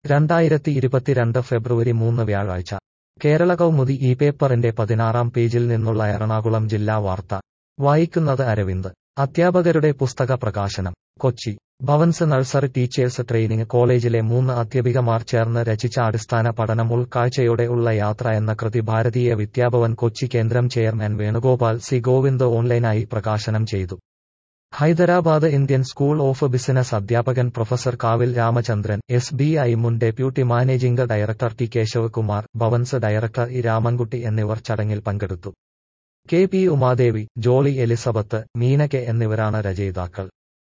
രണ്ടായിരത്തി ഇരുപത്തിരണ്ട് ഫെബ്രുവരി മൂന്ന് വ്യാഴാഴ്ച കേരള കൗമുദി ഈ പേപ്പറിന്റെ പതിനാറാം പേജിൽ നിന്നുള്ള എറണാകുളം ജില്ലാ വാർത്ത വായിക്കുന്നത് അരവിന്ദ് അധ്യാപകരുടെ പുസ്തക പ്രകാശനം Kochi Bhavans nursery teachers training കോളേജിലെ മൂന്ന് അധ്യാപികമാർ ചേർന്ന് രചിച്ച അടിസ്ഥാന പഠനം ഉൾക്കാഴ്ചയോടെ ഉള്ള യാത്ര എന്ന കൃതി ഭാരതീയ വിദ്യാഭവൻ കൊച്ചി കേന്ദ്രം ചെയർമാൻ വേണുഗോപാൽ സി ഗോവിന്ദ് ഓൺലൈനായി പ്രകാശനം ചെയ്തു Hyderabad Indian school of business അധ്യാപകൻ professor Kavil Ramachandran S B I മുൻ deputy managing director T Keshav Kumar Bhavans director E Ramankutty എന്നിവർ ചടങ്ങിൽ പങ്കെടുത്തു K P Umadevi Jolly Elizabeth Meena K എന്നിവരാണ് രചയിതാക്കൾ